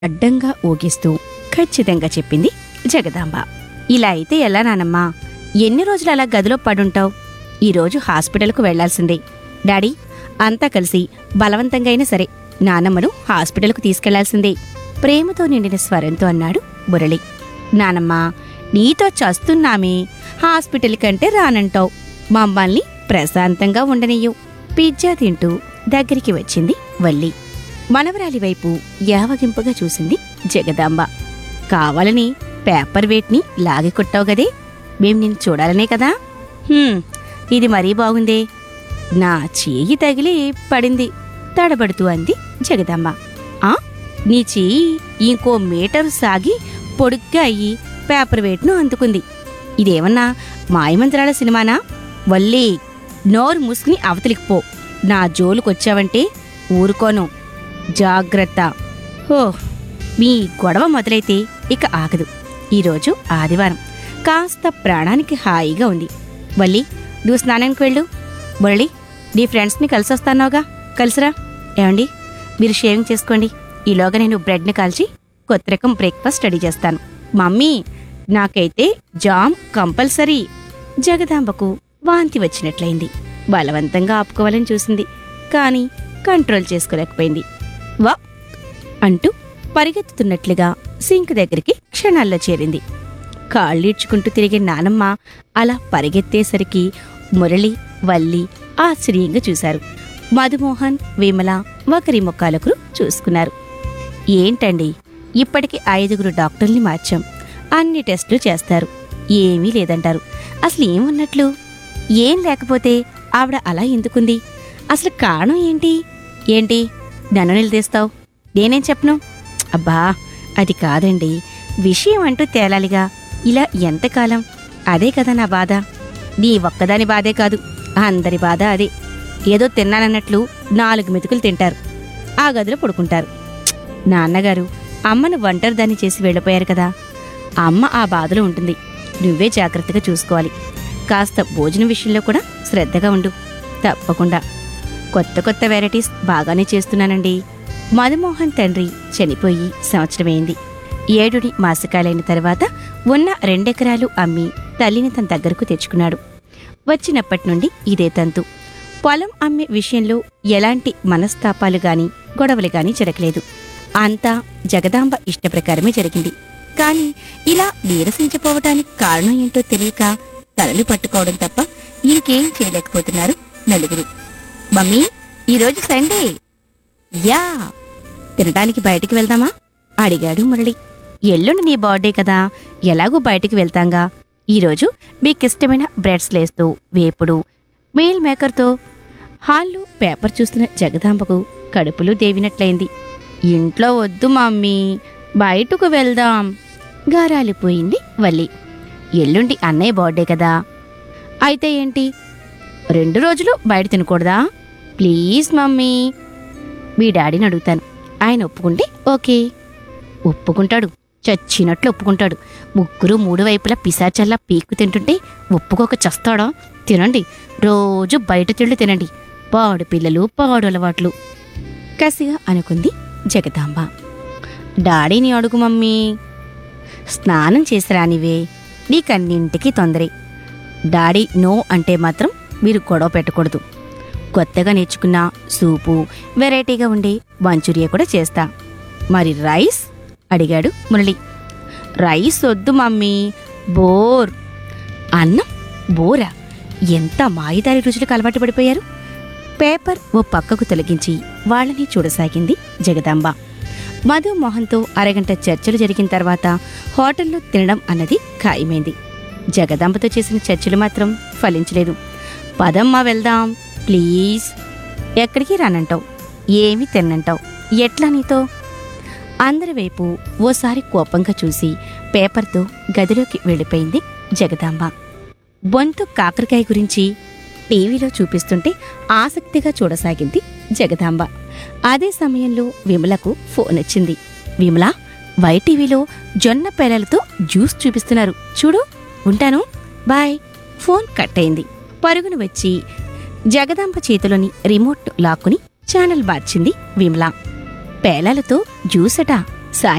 అడ్డంగా ఊగిస్తూ ఖచ్చితంగా చెప్పింది జగదాంబ ఇలా అయితే ఎలా నానమ్మా ఎన్ని రోజులు అలా గదిలో పడుంటావు ఈరోజు హాస్పిటల్కు వెళ్లాల్సిందే డాడీ అంతా కలిసి బలవంతంగా అయినా సరే నానమ్మను హాస్పిటల్కు తీసుకెళ్లాల్సిందే ప్రేమతో నిండిన స్వరంతో అన్నాడు మురళి నానమ్మ నీతో చస్తున్నామే హాస్పిటల్ కంటే రానంటావు మమ్మల్ని ప్రశాంతంగా ఉండనియ్యు పిజ్జా తింటూ దగ్గరికి వచ్చింది వల్లి మనవరాలి వైపు యావగింపుగా చూసింది జగదాంబ కావాలని పేపర్ వేట్ని లాగి కొట్టావు గదే మేం నిన్ను చూడాలనే కదా హ్మ్, ఇది మరీ బాగుందే నా చేయి తగిలి పడింది తడబడుతూ అంది జగదాంబ ఆ నీ చెయ్యి ఇంకో మీటర్ సాగి పొడుగ్గా అయ్యి పేపర్ వేట్ను అందుకుంది ఇదేమన్నా మాయమంత్రాల సినిమానా వల్లి నోరు మూసుకుని అవతలికి పో నా జోలుకొచ్చావంటే ఊరుకోను జాగ్రత్త హో మీ గొడవ మొదలైతే ఇక ఆగదు ఈరోజు ఆదివారం కాస్త ప్రాణానికి హాయిగా ఉంది వల్లి నువ్వు స్నానానికి వెళ్ళు మురళి నీ ఫ్రెండ్స్ని కలిసొస్తాన్నావుగా కలిసిరా ఏమండి మీరు షేవింగ్ చేసుకోండి ఈలోగా నేను బ్రెడ్ని కాల్చి కొత్త రకం బ్రేక్ఫాస్ట్ రెడీ చేస్తాను మమ్మీ నాకైతే జామ్ కంపల్సరీ జగదాంబకు వాంతి వచ్చినట్లయింది బలవంతంగా ఆపుకోవాలని చూసింది కానీ కంట్రోల్ చేసుకోలేకపోయింది వా అంటూ పరిగెత్తుతున్నట్లుగా సింక్ దగ్గరికి క్షణాల్లో చేరింది కాళ్ళీడ్చుకుంటూ తిరిగే నానమ్మ అలా పరిగెత్తేసరికి మురళి వల్లి ఆశ్చర్యంగా చూశారు మధుమోహన్ విమల ఒకరి ముఖాలొకరు చూసుకున్నారు ఏంటండి ఇప్పటికి ఐదుగురు డాక్టర్ని మార్చాం అన్ని టెస్టులు చేస్తారు ఏమీ లేదంటారు అసలు ఏమున్నట్లు ఏం లేకపోతే ఆవిడ అలా ఎందుకుంది అసలు కారణం ఏంటి ఏంటి నన్ను నిలదీస్తావు నేనేం చెప్పను అబ్బా అది కాదండి విషయం అంటూ తేలాలిగా ఇలా ఎంతకాలం అదే కదా నా బాధ నీ ఒక్కదాని బాధే కాదు అందరి బాధ అదే ఏదో తిన్నానన్నట్లు నాలుగు మెతుకులు తింటారు ఆ గదిలో పడుకుంటారు ఛ్! నాన్నగారు అమ్మను ఒంటరిదాన్ని చేసి వెళ్ళిపోయారు కదా అమ్మ ఆ బాధలో ఉంటుంది నువ్వే జాగ్రత్తగా చూసుకోవాలి కాస్త భోజనం విషయంలో కూడా శ్రద్ధగా ఉండు తప్పకుండా కొత్త కొత్త వెరైటీస్ బాగానే చేస్తున్నానండి మధుమోహన్ తండ్రి చనిపోయి సంవత్సరమైంది ఏడుని మాసకాలైన తర్వాత ఉన్న రెండెకరాలు అమ్మి తల్లిని తన దగ్గరకు తెచ్చుకున్నాడు వచ్చినప్పటి నుండి ఇదే తంతు పొలం అమ్మే విషయంలో ఎలాంటి మనస్తాపాలు గాని గొడవలు గాని జరగలేదు అంతా జగదాంబ ఇష్టప్రకారమే జరిగింది కాని ఇలా నీరసించిపోవటానికి కారణం ఏంటో తెలియక తలలు పట్టుకోవడం తప్ప ఇంకేం చేయలేకపోతున్నారు నలుగురు మమ్మీ ఈరోజు సండే యా తినడానికి బయటికి వెళ్దామా అడిగాడు మురళి ఎల్లుండి నీ బర్త్డే కదా ఎలాగూ బయటికి వెళ్తాంగా ఈరోజు మీకిష్టమైన బ్రెడ్స్ లేస్తూ వేపుడు మీల్ మేకర్తో హాల్లో పేపర్ చూస్తున్న జగదాంబకు కడుపులో దేవినట్లయింది ఇంట్లో వద్దు మమ్మీ బయటకు వెళ్దాం గారాలిపోయింది వల్లి ఎల్లుండి అన్నయ్య బర్త్డే కదా అయితే ఏంటి రెండు రోజులు బయట తినకూడదా ప్లీజ్ మమ్మీ మీ డాడీని అడుగుతాను ఆయన ఒప్పుకుంటే ఓకే ఒప్పుకుంటాడు చచ్చినట్లు ఒప్పుకుంటాడు ముగ్గురు మూడు వైపులా పిశాచల్లా పీక్కు తింటుంటే ఒప్పుకోక చస్తాడా తినండి రోజు బయట తిండి తినండి పాడు పిల్లలు పాడు అలవాట్లు కసిగా అనుకుంది జగదాంబ డాడీని అడుగు మమ్మీ స్నానం చేసి రానివే నీకన్నింటికి తొందరే డాడీ నో అంటే మాత్రం మీరు గొడవ పెట్టకూడదు కొత్తగా నేర్చుకున్న సూపు వెరైటీగా ఉండే మంచూరియా కూడా చేస్తా మరి రైస్ అడిగాడు మురళి రైస్ వద్దు మమ్మీ బోర్ అన్నం బోరా ఎంత మాయిదారి రుచులకు అలవాటు పడిపోయారు పేపర్ ఓ పక్కకు తొలగించి వాళ్ళని చూడసాగింది జగదాంబ మధు మోహన్తో అరగంట చర్చలు జరిగిన తర్వాత హోటల్లో తినడం అన్నది ఖాయమైంది జగదాంబతో చేసిన చర్చలు మాత్రం ఫలించలేదు పదమ్మా వెళ్దాం ప్లీజ్ ఎక్కడికి రానంటావు ఏమి తిన్నంటావు ఎట్లా నీతో అందరి వైపు ఓసారి కోపంగా చూసి పేపర్తో గదిలోకి వెళ్ళిపోయింది జగదాంబ బొంతు కాకరకాయ గురించి టీవీలో చూపిస్తుంటే ఆసక్తిగా చూడసాగింది జగదాంబ అదే సమయంలో విమలకు ఫోన్ వచ్చింది విమల వైటీవీలో జొన్న పేలలతో జ్యూస్ చూపిస్తున్నారు చూడు ఉంటాను బాయ్ ఫోన్ కట్ అయింది పరుగున వచ్చి జగదాంబ చేతిలోని రిమోట్ లాక్కుని ఛానల్ మార్చింది విమల పేలాలతో జ్యూసట సాయం